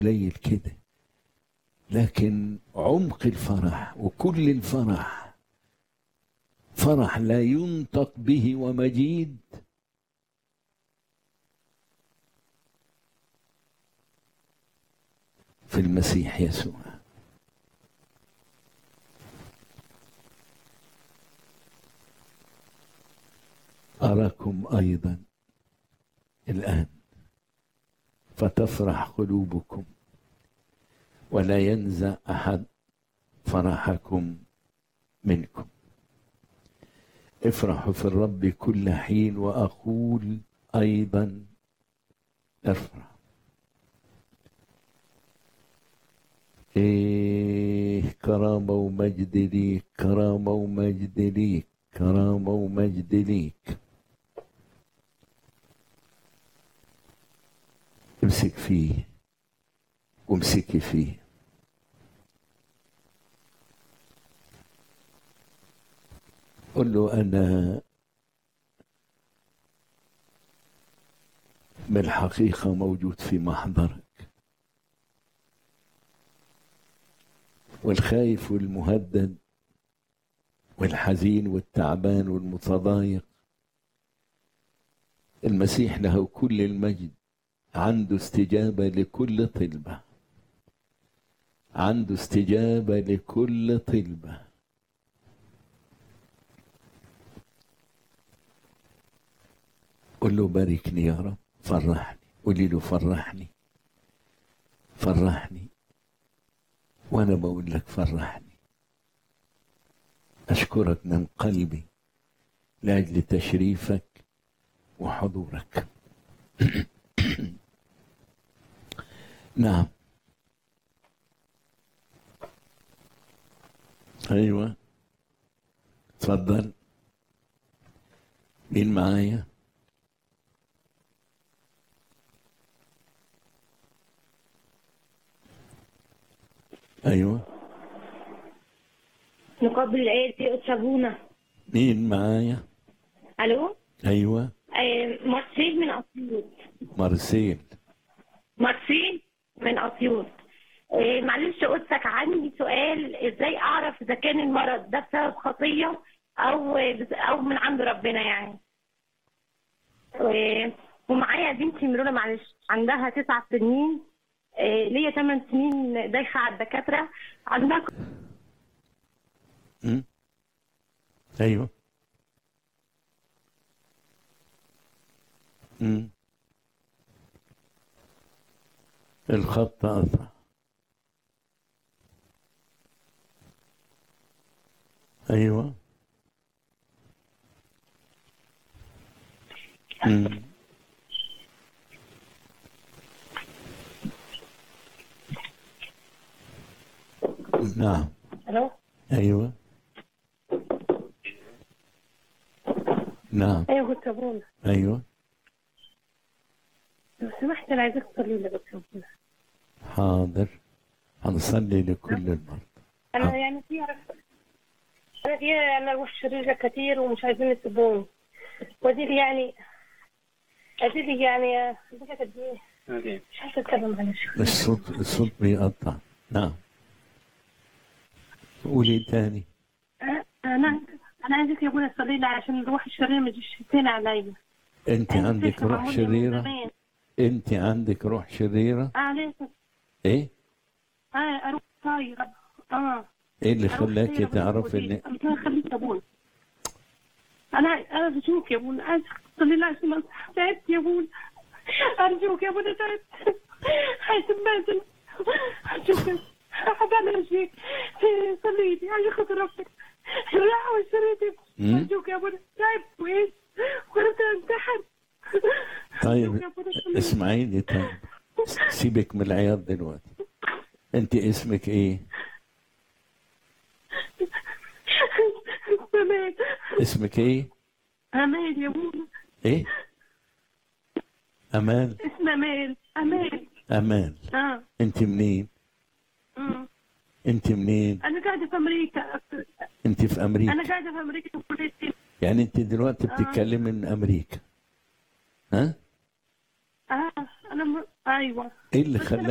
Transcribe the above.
قليل كده لكن عمق الفرح وكل الفرح فرح لا ينطق به ومجيد في المسيح يسوع أراكم أيضا الآن فتفرح قلوبكم ولا ينزع أحد فرحكم منكم افرحوا في الرب كل حين وأقول أيضا افرح إيه كرامة ومجد ليك كرامة ومجد ليك كرامة ومجد ليك امسك فيه وامسكي فيه قل له أنا بالحقيقة موجود في محضرك والخايف والمهدد والحزين والتعبان والمتضايق المسيح له كل المجد عنده استجابة لكل طلبة عنده استجابة لكل طلبة قل له باركني يا رب فرحني قولي له فرحني فرحني وانا بقول لك فرحني اشكرك من قلبي لاجل تشريفك وحضورك نعم ايوه اتفضل مين معايا ايوه نقبل العيد في أتشابونا مين معايا ألو ايوه آه، مارسيل من أسيوط مارسيل مارسيل من أسيوط آه، معلش قلتك عندي سؤال ازاي اعرف اذا كان المرض ده بسبب خطيه او او من عند ربنا يعني آه، ومعايا بنتي ميرونه معلش عندها تسع سنين آه، ليا ثمان سنين دايخه على الدكاتره عندها م? ايوه م? الخط قطع ايوه م? نعم الو ايوه نعم ايوه كنت بقول ايوه لو سمحت انا عايزاك تصلي لي بس ربنا. حاضر هنصلي لكل المرضى انا يعني في انا في انا روح شريرة كتير ومش عايزين يسيبوني ودي لي يعني ادي لي يعني اديك قد ايه مش عارفه اتكلم معلش الصوت الصوت بيقطع نعم قولي تاني انا انا انا عايزك يا ابويا تصلي لي عشان الروح الشرير ما تجيش تاني عليا انت أنا عندك بتفهم روح عمري من شريرة زمان. انت عندك روح شريرة عليك ايه اه اروح طايره اه ايه اللي أروح خلاكي طايرة تعرفي ان بالودي. الله يخليك يا ابويا انا انا بشوف يا ابويا عايزك تصلي لي عشان أنا تعبت يا ابويا ارجوك يا ابويا تعبت هيتبهدل ارجوك حبانا شيء صلي لي عشان خاطر ربك الراحه والشريط مم. ارجوك يا ابويا تعبت وايش وكنت امتحن طيب أرجوك يا أبويا صلي لي. اسمعيني طيب سيبك من العياط دلوقتي انت اسمك ايه تمام اسمك ايه امال يا ابويا ايه امال اسمها امال امال امال اه انت منين أمم. انت منين انا قاعده في امريكا انت في امريكا انا قاعده في امريكا في كليه الطب. يعني انت دلوقتي بتتكلمي من امريكا ها اه انا م... ايوه ايه اللي بس أنا خلاك